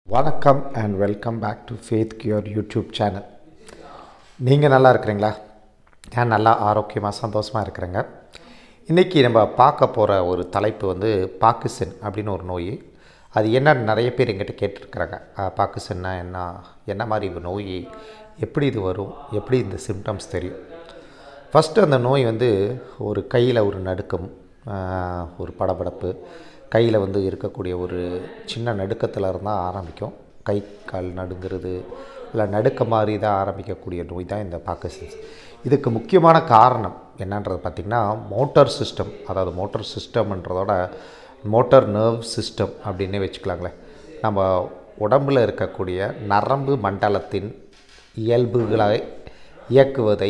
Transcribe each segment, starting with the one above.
வணக்கம் and welcome back to Faith Cure YouTube channel நீங்கள் நல்லா இருக்கிறீங்களா நான் நல்லா ஆரோக்கியமாக சந்தோஷமாக இருக்கிறேங்க இன்றைக்கி நம்ம பார்க்க போகிற ஒரு தலைப்பு வந்து பாக்கிசன் அப்படின்னு ஒரு நோய் அது என்னன்னு நிறைய பேர் எங்கிட்ட கேட்டிருக்கிறாங்க அஹ், பாக்கிசன்னா என்ன என்ன மாதிரி இது நோய் எப்படி இது வரும் எப்படி இந்த சிம்டம்ஸ் தெரியும் ஃபஸ்ட்டு அந்த நோய் வந்து ஒரு கையில் ஒரு நடுக்கம் ஆஹ், ஒரு படபடப்பு கையில் வந்து இருக்கக்கூடிய ஒரு சின்ன நடுக்கத்தில் இருந்தால் ஆரம்பிக்கும் கை கால் நடுங்கிறது இல்லை நடுக்க மாதிரி தான் ஆரம்பிக்கக்கூடிய நோய் தான் இந்த பாக்கசன்ஸ் இதுக்கு முக்கியமான காரணம் என்னன்றது பார்த்திங்கன்னா மோட்டார் சிஸ்டம் அதாவது மோட்டார் சிஸ்டம்ன்றதோட மோட்டார் நர்வ் சிஸ்டம் அப்படின்னே வச்சுக்கலாங்களேன் நம்ம உடம்பில் இருக்கக்கூடிய நரம்பு மண்டலத்தின் இயல்புகளை இயக்குவதை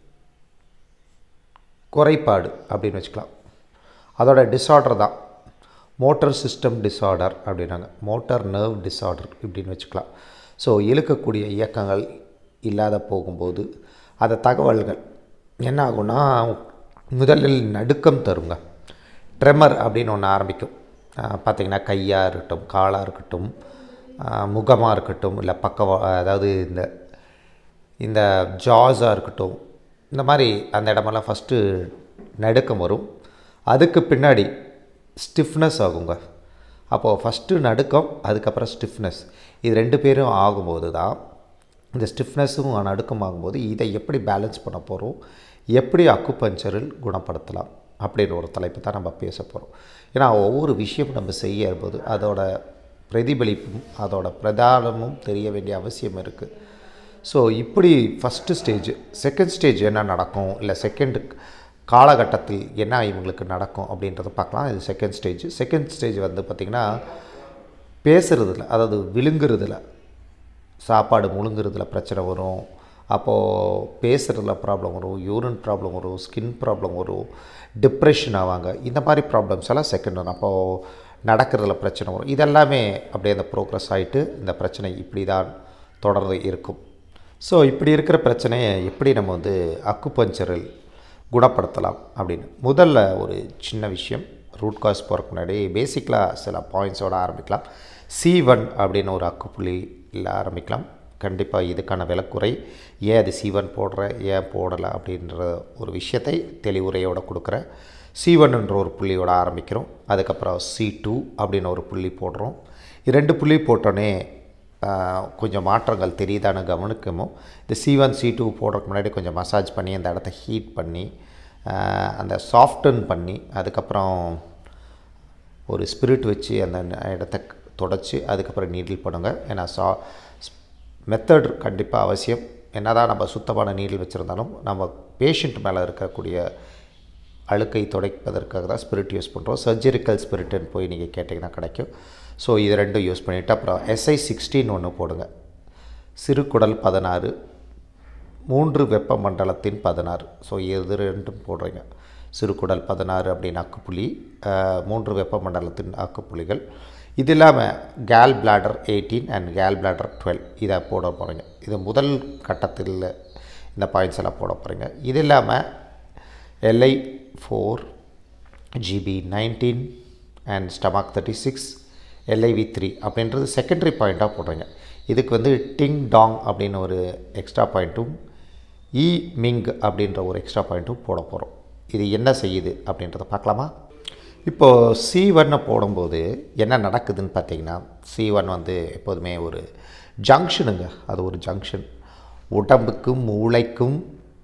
குறைபாடு அப்படின்னு வச்சுக்கலாம் அதோட டிஸார்டர் தான் மோட்டார் சிஸ்டம் டிஸார்டர் அப்படின்னாங்க மோட்டார் நர்வ் டிஸார்டர் இப்படின்னு வச்சுக்கலாம் ஸோ இழுக்கக்கூடிய இயக்கங்கள் இல்லாத போகும்போது அந்த தகவல்கள் என்ன ஆகும்னா முதலில் நடுக்கம் தருங்க ட்ரெமர் அப்படின்னு ஒன்று ஆரம்பிக்கும் பார்த்திங்கன்னா கையாக இருக்கட்டும் காலாக இருக்கட்டும் முகமாக இருக்கட்டும் இல்லை பக்க அதாவது இந்த இந்த ஜாஸாக இருக்கட்டும் இந்த மாதிரி அந்த இடமெல்லாம் ஃபஸ்ட்டு நடுக்கம் வரும் அதுக்கு பின்னாடி ஸ்டிஃப்னஸ் ஆகுங்க அப்போது ஃபஸ்ட்டு நடுக்கம் அதுக்கப்புறம் ஸ்டிஃப்னஸ் இது ரெண்டு பேரும் ஆகும்போது தான் இந்த ஸ்டிஃப்னஸும் நடுக்கம் ஆகும்போது இதை எப்படி பேலன்ஸ் பண்ண போகிறோம் எப்படி அக்குபஞ்சரில் குணப்படுத்தலாம் அப்படின்ற ஒரு தலைப்பு தான் நம்ம பேச போகிறோம் ஏன்னா ஒவ்வொரு விஷயம் நம்ம செய்யும்போது அதோட பிரதிபலிப்பும் அதோட பிரதானமும் தெரிய வேண்டிய அவசியம் இருக்குது ஸோ இப்படி ஃபஸ்ட்டு ஸ்டேஜ் செகண்ட் ஸ்டேஜ் என்ன நடக்கும் இல்லை செகண்ட் காலகட்டத்தில் என்ன இவங்களுக்கு நடக்கும் அப்படின்றத பார்க்கலாம் இது செகண்ட் ஸ்டேஜ் செகண்ட் ஸ்டேஜ் வந்து பார்த்திங்கன்னா பேசுகிறதுல அதாவது விழுங்குறதுல சாப்பாடு முழுங்குறதுல பிரச்சனை வரும் அப்போது பேசுகிறதுல ப்ராப்ளம் வரும் யூரின் ப்ராப்ளம் வரும் ஸ்கின் ப்ராப்ளம் வரும் டிப்ரெஷன் ஆவாங்க இந்த மாதிரி ப்ராப்ளம்ஸ் எல்லாம் செகண்ட் வரும் அப்போது நடக்கிறதுல பிரச்சனை வரும் இதெல்லாமே அப்படியே அந்த ப்ரோக்ரஸ் ஆகிட்டு இந்த பிரச்சனை இப்படி தான் தொடர்ந்து இருக்கும் ஸோ இப்படி இருக்கிற பிரச்சனையை எப்படி நம்ம வந்து அக்குபஞ்சரில் குணப்படுத்தலாம் அப்படின்னு முதல்ல ஒரு சின்ன விஷயம் ரூட் காஸ் போகிறதுக்கு முன்னாடி பேசிக்கலாக சில பாயிண்ட்ஸோட ஆரம்பிக்கலாம் சி ஒன் அப்படின்னு ஒரு அக்குப்புள்ளி இல்லை ஆரம்பிக்கலாம் கண்டிப்பாக இதுக்கான விலக்குறை ஏன் அது சி ஒன் போடுற ஏன் போடலை அப்படின்ற ஒரு விஷயத்தை தெளிவுரையோட கொடுக்குறேன் சி ஒன்ன்ற ஒரு புள்ளியோட ஆரம்பிக்கிறோம் அதுக்கப்புறம் சி டூ அப்படின்னு ஒரு புள்ளி போடுறோம் இரண்டு புள்ளி போட்டோன்னே ஆஹ், கொஞ்சம் மாற்றங்கள் தெரியுதான்னு கவனிக்கமோ இந்த சி ஒன் சி டூ போடுறதுக்கு முன்னாடி கொஞ்சம் மசாஜ் பண்ணி அந்த இடத்த ஹீட் பண்ணி ஆஹ், அந்த சாஃப்டன் பண்ணி அதுக்கப்புறம் ஒரு ஸ்பிரிட் வச்சு அந்த ந- இடத்த தொடச்சி அதுக்கப்புறம் நீடில் பண்ணுங்க ஏன்னா சா மெத்தட் கண்டிப்பாக அவசியம் என்னதான் நம்ம சுத்தமான நீடில் வச்சுருந்தாலும் நம்ம பேஷண்ட் மேலே இருக்கக்கூடிய அழுக்கை துடைப்பதற்காக தான் ஸ்பிரிட் யூஸ் பண்ணுறோம் சர்ஜரிக்கல் ஸ்பிரிட்டுன்னு போய் நீங்கள் கேட்டிங்கன்னா கிடைக்கும் ஸோ இது ரெண்டும் யூஸ் பண்ணிவிட்டு அப்புறம் எஸ்ஐ சிக்ஸ்டீன் ஒன்று போடுங்க சிறுகுடல் பதினாறு மூன்று வெப்ப மண்டலத்தின் பதினாறு ஸோ இது ரெண்டும் போடுறீங்க சிறுகுடல் பதினாறு அப்படின்னு அக்குப்புள்ளி அஹ், மூன்று வெப்ப மண்டலத்தின் அக்குப்புள்ளிகள் இது இல்லாமல் gall bladder eighteen and gall bladder twelve இதை போட போகிறீங்க இது முதல் கட்டத்தில் இந்த பாயிண்ட்ஸ் எல்லாம் போட போகிறீங்க இது இல்லாமல் LI four GB nineteen and stomach thirty six LIV three அப்படின்றது செகண்டரி பாயிண்ட்டாக போடுறீங்க இதுக்கு வந்து டிங் டாங் அப்படின்னு ஒரு எக்ஸ்ட்ரா பாயிண்ட்டும் இ மிங் அப்படின்ற ஒரு எக்ஸ்ட்ரா பாயிண்ட்டும் போட போகிறோம் இது என்ன செய்யுது அப்படின்றத பார்க்கலாமா இப்போது சி ஒன்னை போடும்போது என்ன நடக்குதுன்னு பார்த்தீங்கன்னா சி ஒன் வந்து எப்போதுமே ஒரு ஜங்ஷனுங்க அது ஒரு ஜங்ஷன் உடம்புக்கும் மூளைக்கும்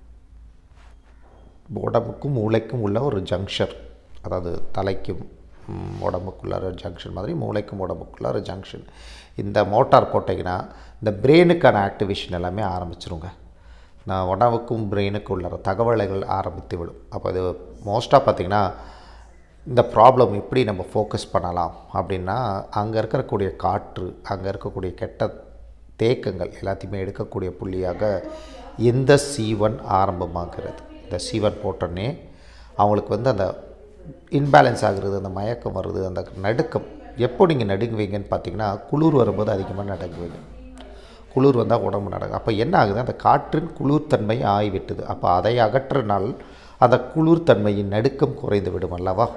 உடம்புக்கும் மூளைக்கும் உள்ள ஒரு ஜங்ஷன் அதாவது தலைக்கும் ம், உடம்புக்குள்ள ஒரு ஜங்ஷன் மாதிரி மூளைக்கும் உடம்புக்குள்ள ஒரு ஜங்ஷன் இந்த மோட்டார் போட்டிங்கன்னா இந்த பிரெயினுக்கான ஆக்டிவேஷன் எல்லாமே ஆரம்பிச்சிருங்க நான் உடம்புக்கும் பிரெயினுக்கும் உள்ள தகவல்கள் ஆரம்பித்து விடும் அப்போ இது மோஸ்ட்டாக பார்த்திங்கன்னா இந்த ப்ராப்ளம் எப்படி நம்ம ஃபோக்கஸ் பண்ணலாம் அப்படின்னா அங்கே இருக்கக்கூடிய காற்று அங்கே இருக்கக்கூடிய கெட்ட தேக்கங்கள் எல்லாத்தையுமே எடுக்கக்கூடிய புள்ளியாக இந்த சீவன் ஆரம்பமாகிறது இந்த சீவன் போட்டோன்னே அவங்களுக்கு வந்து அந்த இன்பேலன்ஸ் ஆகுறது அந்த மயக்கம் வருது அந்த நடுக்கம் எப்போ நீங்கள் நடுங்குவீங்கன்னு பார்த்தீங்கன்னா குளிர் வரும்போது அதிகமாக நடுங்குவீங்க குளிர் வந்தால் உடம்பு நடக்கும் அப்போ என்ன ஆகுது அந்த காற்றின் குளிர்தன்மை ஆகிவிட்டது அப்போ அதை அகற்றினால் அந்த குளிர்தன்மையின் நடுக்கம் குறைந்து விடும் அல்லவா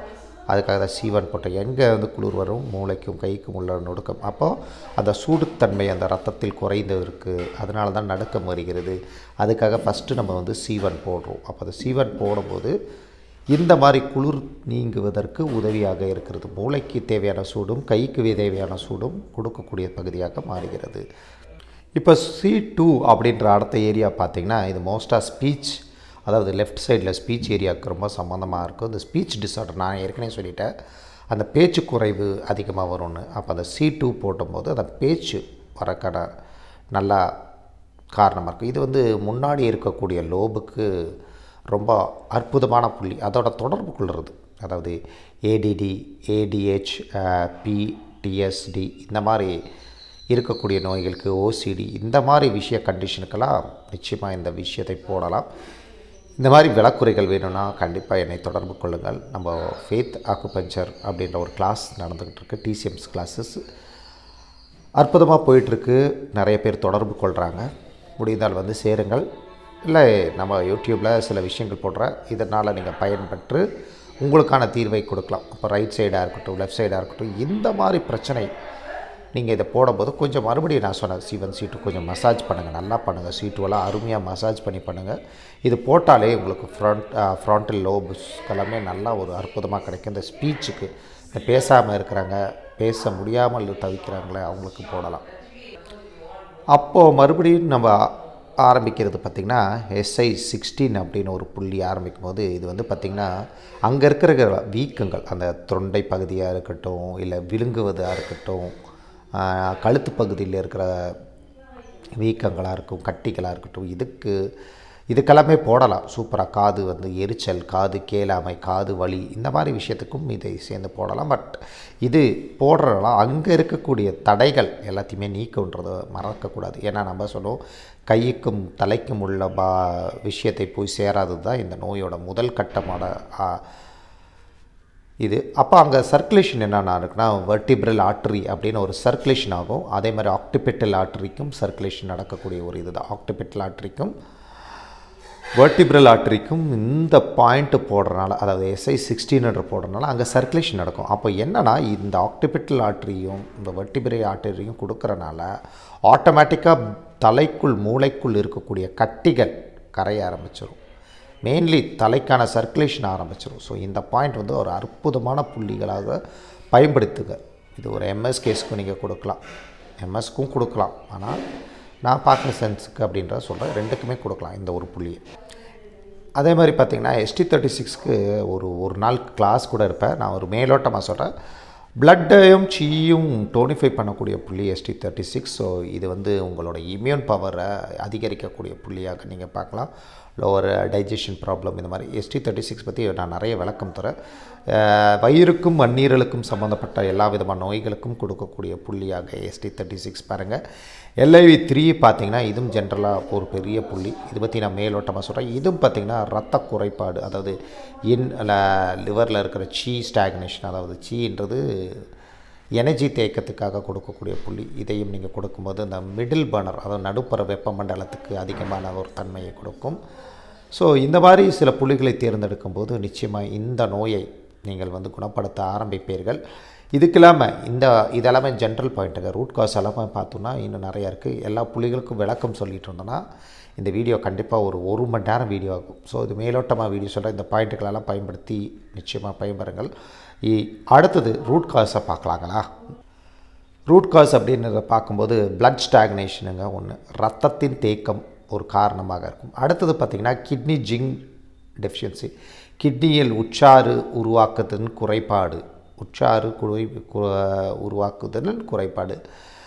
அதுக்காக தான் சீவன் போட்டோம் எங்கே வந்து குளிர் வரும் மூளைக்கும் கைக்கும் உள்ள நடுக்கம் அப்போது அந்த சூடுத்தன்மை அந்த ரத்தத்தில் குறைந்து இருக்குது அதனால தான் நடுக்கம் வருகிறது அதுக்காக ஃபஸ்ட்டு நம்ம வந்து சீவன் போடுறோம் அப்போ அந்த சீவன் போடும்போது இந்த மாதிரி குளிர் நீங்குவதற்கு உதவியாக இருக்கிறது மூளைக்கு தேவையான சூடும் கைக்கு தேவையான சூடும் கொடுக்கக்கூடிய பகுதியாக மாறுகிறது இப்போ சி டூ அப்படின்ற அடுத்த ஏரியா பார்த்திங்கன்னா இது மோஸ்ட்டாக ஸ்பீச் அதாவது லெஃப்ட் சைடில் ஸ்பீச் ஏரியாவுக்கு ரொம்ப சம்மந்தமாக இருக்கும் இந்த ஸ்பீச் டிஸார்டர் நான் ஏற்கனவே சொல்லிட்டேன் அந்த பேச்சு குறைவு அதிகமாக வரும்னு அப்போ அந்த சி டூ போட்டும்போது அந்த பேச்சு வரக்கான நல்லா காரணமாக இருக்கும் இது வந்து முன்னாடி இருக்கக்கூடிய லோபுக்கு ரொம்ப அற்புதமான புள்ளி அதோட தொடர்பு கொள்வது அதாவது ஏடிடி ஏடிஹெச் பிடிஎஸ்டி இந்த மாதிரி இருக்கக்கூடிய நோய்களுக்கு ஓசிடி இந்த மாதிரி விஷய கண்டிஷனுக்கெல்லாம் நிச்சயமாக இந்த விஷயத்தை போடலாம் இந்த மாதிரி விளக்குறைகள் வேணும்னா கண்டிப்பாக என்னை தொடர்பு கொள்ளுங்கள் நம்ம ஃபேத் ஆக்குபஞ்சர் அப்படின்ற ஒரு கிளாஸ் நடந்துக்கிட்டு இருக்கு டிசிஎம்ஸ் கிளாஸஸ் அற்புதமாக போயிட்டுருக்கு நிறைய பேர் தொடர்பு கொள்கிறாங்க முடிந்தால் வந்து சேருங்கள் இல்லை நம்ம யூடியூப்பில் சில விஷயங்கள் போடுறேன் இதனால் நீங்கள் பயன்பெற்று உங்களுக்கான தீர்வை கொடுக்கலாம் அப்போ ரைட் சைடாக இருக்கட்டும் லெஃப்ட் சைடாக இருக்கட்டும் இந்த மாதிரி பிரச்சனை நீங்கள் இதை போடும்போது கொஞ்சம் மறுபடியும் நான் சொன்னேன் சீவன் சீட்டு கொஞ்சம் மசாஜ் பண்ணுங்கள் நல்லா பண்ணுங்கள் சீட்டுவெல்லாம் அருமையாக மசாஜ் பண்ணி பண்ணுங்கள் இது போட்டாலே உங்களுக்கு ஃப்ரண்ட் ஃப்ராண்டல் லோபஸ் எல்லாமே நல்லா ஒரு அற்புதமாக கிடைக்கும் இந்த ஸ்பீச்சுக்கு இந்த பேசாமல் இருக்கிறாங்க பேச முடியாமல் தவிக்கிறாங்களே அவங்களுக்கு போடலாம் அப்போது மறுபடியும் நம்ம ஆரம்பிக்கிறது பார்த்திங்கன்னா எஸ்ஐ சிக்ஸ்டீன் அப்படின்னு ஒரு புள்ளி ஆரம்பிக்கும் போது இது வந்து பார்த்திங்கன்னா அங்கே இருக்கிற வீக்கங்கள் அந்த தொண்டை பகுதியாக இருக்கட்டும் இல்லை விழுங்குவதாக இருக்கட்டும் கழுத்து பகுதியில் இருக்கிற வீக்கங்களாக இருக்கும் கட்டிகளாக இருக்கட்டும் இதுக்கு இதுக்கெல்லாமே போடலாம் சூப்பராக காது வந்து எரிச்சல் காது கேளாமை காது வலி இந்த மாதிரி விஷயத்துக்கும் இதை சேர்ந்து போடலாம் பட் இது போடுறதெல்லாம் அங்கே இருக்கக்கூடிய தடைகள் எல்லாத்தையுமே நீக்குன்றதை மறக்கக்கூடாது ஏன்னா நம்ம சொல்லுவோம் கைக்கும் தலைக்கும் உள்ள பா விஷயத்தை போய் சேராதது தான் இந்த நோயோட முதல் கட்டமான இது அப்போ அங்கே சர்க்குலேஷன் என்னென்னா இருக்குன்னா வெர்டிப்ரல் ஆர்ட்ரி அப்படின்னு ஒரு சர்க்குலேஷன் ஆகும் அதே மாதிரி ஆக்டிபெட்டல் ஆர்ட்ரிக்கும் சர்க்குலேஷன் நடக்கக்கூடிய ஒரு இது தான் ஆக்டிபெட்டல் ஆர்ட்ரிக்கும் வெர்டிப்ரல் ஆர்ட்ரிக்கும் இந்த பாயிண்ட்டு போடுறனால அதாவது எஸ்ஐ சிக்ஸ்டீன்ன்ற போடுறனால அங்கே சர்க்குலேஷன் நடக்கும் அப்போ என்னென்னா இந்த ஆக்டிபெட்டல் ஆர்ட்ரியும் இந்த வெர்டிபிரை ஆர்டரியும் கொடுக்குறனால ஆட்டோமேட்டிக்காக தலைக்குள் மூளைக்குள் இருக்கக்கூடிய கட்டிகள் கரைய ஆரம்பிச்சிடும் மெயின்லி தலைக்கான சர்க்குலேஷன் ஆரம்பிச்சிடும் ஸோ இந்த பாயிண்ட் வந்து ஒரு அற்புதமான புள்ளிகளாக பயன்படுத்துக இது ஒரு எம்எஸ் கேஸுக்கும் நீங்கள் கொடுக்கலாம் எம்எஸ்க்கும் கொடுக்கலாம் ஆனால் நான் பார்க்குற சென்ஸுக்கு அப்படின்ற சொல்கிறேன் ரெண்டுக்குமே கொடுக்கலாம் இந்த ஒரு புள்ளியை அதே மாதிரி பார்த்திங்கன்னா எஸ்டி தேர்ட்டி சிக்ஸ்க்கு ஒரு ஒரு நாள் கிளாஸ் கூட இருப்பேன் நான் ஒரு மேலோட்டமாக சொல்கிறேன் பிளட்டையும் சீயும் டோனிஃபை பண்ணக்கூடிய புள்ளி எஸ்டி தேர்ட்டி சிக்ஸ் ஸோ இது வந்து உங்களோட இம்யூன் பவரை அதிகரிக்கக்கூடிய புள்ளியாக நீங்கள் பார்க்கலாம் லோவர் டைஜஷன் ப்ராப்ளம் இந்த மாதிரி எஸ்டி தேர்ட்டி சிக்ஸ் பற்றி நான் நிறைய விளக்கம் தரேன் வயிறுக்கும் மண்ணீரலுக்கும் சம்மந்தப்பட்ட எல்லா விதமான நோய்களுக்கும் கொடுக்கக்கூடிய புள்ளியாக எஸ்டி தேர்ட்டி சிக்ஸ் பாருங்கள் எல்ஐவி த்ரீ பார்த்திங்கன்னா இதுவும் ஜென்ரலாக ஒரு பெரிய புள்ளி இது பற்றி நான் மேலோட்டமாக சொல்கிறேன் இதுவும் பார்த்திங்கன்னா ரத்த குறைபாடு அதாவது இன் லிவரில் இருக்கிற சீ ஸ்டாக்னேஷன் அதாவது சீன்றது எனர்ஜி தேக்கத்துக்காக கொடுக்கக்கூடிய புள்ளி இதையும் நீங்கள் கொடுக்கும்போது அந்த மிடில் பர்னர் அதாவது நடுப்புற வெப்பமண்டலத்துக்கு அதிகமான ஒரு தன்மையை கொடுக்கும் ஸோ இந்த மாதிரி சில புள்ளிகளை தேர்ந்தெடுக்கும் போது நிச்சயமாக இந்த நோயை நீங்கள் வந்து குணப்படுத்த ஆரம்பிப்பீர்கள் இதுக்கு இல்லாமல் இந்த இதெல்லாமே ஜென்ரல் பாயிண்ட்டுங்க ரூட் காஸ் எல்லாமே பார்த்தோன்னா இன்னும் நிறையா இருக்குது எல்லா புள்ளிகளுக்கும் விளக்கம் சொல்லிட்டு இருந்தோன்னா இந்த வீடியோ கண்டிப்பாக ஒரு ஒரு மணி நேரம் வீடியோ ஆகும் ஸோ இது மேலோட்டமாக வீடியோ சொல்கிற இந்த பாயிண்ட்டுகளெல்லாம் பயன்படுத்தி நிச்சயமாக பயன்பெறுங்கள் அடுத்தது ரூட் காஸை பார்க்கலாங்களா ரூட் காஸ் அப்படின்றத பார்க்கும்போது பிளட் ஸ்டாக்னேஷனுங்க ஒன்று ரத்தத்தின் தேக்கம் ஒரு காரணமாக இருக்கும் அடுத்தது பார்த்திங்கன்னா கிட்னி ஜிங் டெஃபிஷியன்சி கிட்னியில் உச்சாறு உருவாக்குதலின் குறைபாடு உச்சாறு குறை உருவாக்குதலின் குறைபாடு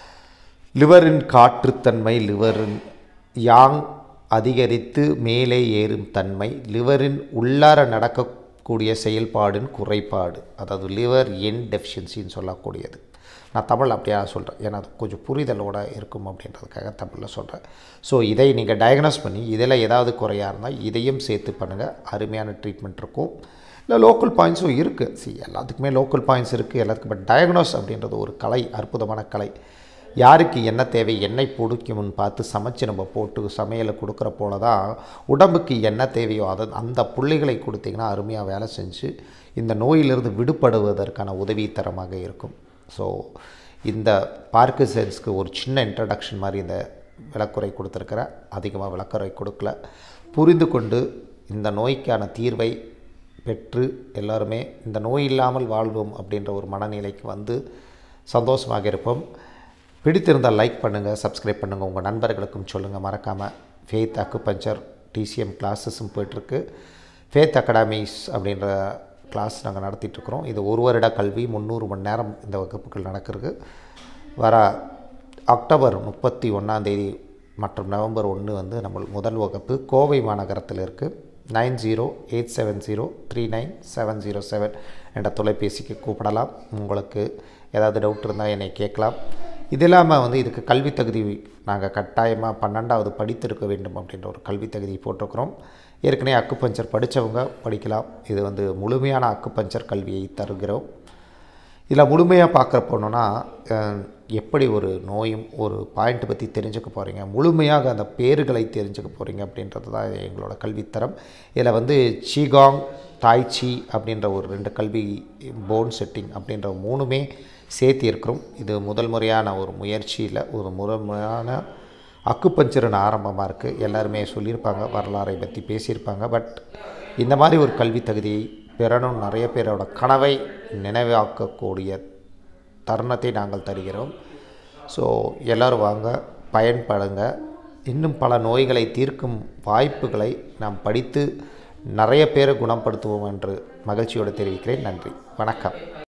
லிவரின் காற்றுத்தன்மை லிவரின் யாங் அதிகரித்து மேலே ஏறும் தன்மை லிவரின் உள்ளார நடக்கக்கூடிய செயல்பாடின் குறைபாடு அதாவது லிவர் என் டெஃபிஷியன்சின்னு சொல்லக்கூடியது நான் தமிழ் அப்படியே சொல்கிறேன் ஏன்னா அது கொஞ்சம் புரிதலோடு இருக்கும் அப்படின்றதுக்காக தமிழில் சொல்கிறேன் ஸோ இதை நீங்கள் டயக்னோஸ் பண்ணி இதில் ஏதாவது குறையாக இருந்தால் இதையும் சேர்த்து பண்ணுங்கள் அருமையான ட்ரீட்மெண்ட் இருக்கும் இல்லை லோக்கல் பாயிண்ட்ஸும் இருக்குது சி எல்லாத்துக்குமே லோக்கல் பாயிண்ட்ஸ் இருக்குது எல்லாத்துக்கும் பட் டயக்னோஸ் அப்படின்றது ஒரு கலை அற்புதமான கலை யாருக்கு என்ன தேவை எண்ணெய் பிடிக்கும்னு பார்த்து சமைச்சு நம்ம போட்டு சமையலை கொடுக்குற போல தான் உடம்புக்கு என்ன தேவையோ அதை அந்த புள்ளிகளை கொடுத்தீங்கன்னா அருமையாக வேலை செஞ்சு இந்த நோயிலிருந்து விடுபடுவதற்கான உதவித்தரமாக இருக்கும் ஸோ இந்த பார்க்கிசன்ஸ்க்கு ஒரு சின்ன இன்ட்ரடக்ஷன் மாதிரி இந்த விளக்குறை கொடுத்துருக்கிறேன் அதிகமாக விளக்குறை கொடுக்கல புரிந்து கொண்டு இந்த நோய்க்கான தீர்வை பெற்று எல்லாருமே இந்த நோய் இல்லாமல் வாழ்வோம் அப்படின்ற ஒரு மனநிலைக்கு வந்து சந்தோஷமாக இருப்போம் பிடித்திருந்தால் லைக் பண்ணுங்கள் சப்ஸ்கிரைப் பண்ணுங்கள் உங்கள் நண்பர்களுக்கும் சொல்லுங்கள் மறக்காமல் ஃபேத் அக்குபஞ்சர் டிசிஎம் கிளாஸஸும் போயிட்டுருக்கு ஃபேத் அகாடமிஸ் அப்படின்ற கிளாஸ் நாங்கள் நடத்திட்டுருக்குறோம் இது ஒரு வருட கல்வி முந்நூறு மணி நேரம் இந்த வகுப்புகள் நடக்கிறது வர அக்டோபர் முப்பத்தி ஒன்றாந்தேதி மற்றும் நவம்பர் ஒன்று வந்து நம்ம முதல் வகுப்பு கோவை மாநகரத்தில் இருக்குது nine zero eight seven zero three nine seven zero seven என்ற தொலைபேசிக்கு கூப்பிடலாம் உங்களுக்கு ஏதாவது டவுட் இருந்தால் என்னை கேட்கலாம் இது இல்லாமல் வந்து இதுக்கு கல்வி தகுதி நாங்கள் கட்டாயமாக பன்னெண்டாவது படித்திருக்க வேண்டும் அப்படின்ற ஒரு கல்வி தகுதி போட்டிருக்கிறோம் ஏற்கனவே அக்குப்பஞ்சர் படித்தவங்க படிக்கலாம் இது வந்து முழுமையான அக்குப்பஞ்சர் கல்வியை தருகிறோம் இதில் முழுமையாக பார்க்குற போனோன்னா எப்படி ஒரு நோயும் ஒரு பாயிண்ட் பற்றி தெரிஞ்சுக்க போகிறீங்க முழுமையாக அந்த பேர்களை தெரிஞ்சுக்க போகிறீங்க அப்படின்றது தான் எங்களோட கல்வித்தரம் இதில் வந்து சீகாங் தாய்ச்சி அப்படின்ற ஒரு ரெண்டு கல்வி போன் செட்டிங் அப்படின்ற மூணுமே சேர்த்து இருக்கிறோம் இது முதல் முறையான ஒரு முயற்சியில் ஒரு முறையான அக்குப்பஞ்சரின் ஆரம்பமாக இருக்குது எல்லாருமே சொல்லியிருப்பாங்க வரலாறை பற்றி பேசியிருப்பாங்க பட் இந்த மாதிரி ஒரு கல்வி தகுதியை பெறணும் நிறைய பேரோட கனவை நினைவாக்கக்கூடிய தருணத்தை நாங்கள் தருகிறோம் ஸோ எல்லோரும் வாங்க பயன்படுங்க இன்னும் பல நோய்களை தீர்க்கும் வாய்ப்புகளை நாம் படித்து நிறைய பேரை குணப்படுத்துவோம் என்று மகிழ்ச்சியோடு தெரிவிக்கிறேன் நன்றி வணக்கம்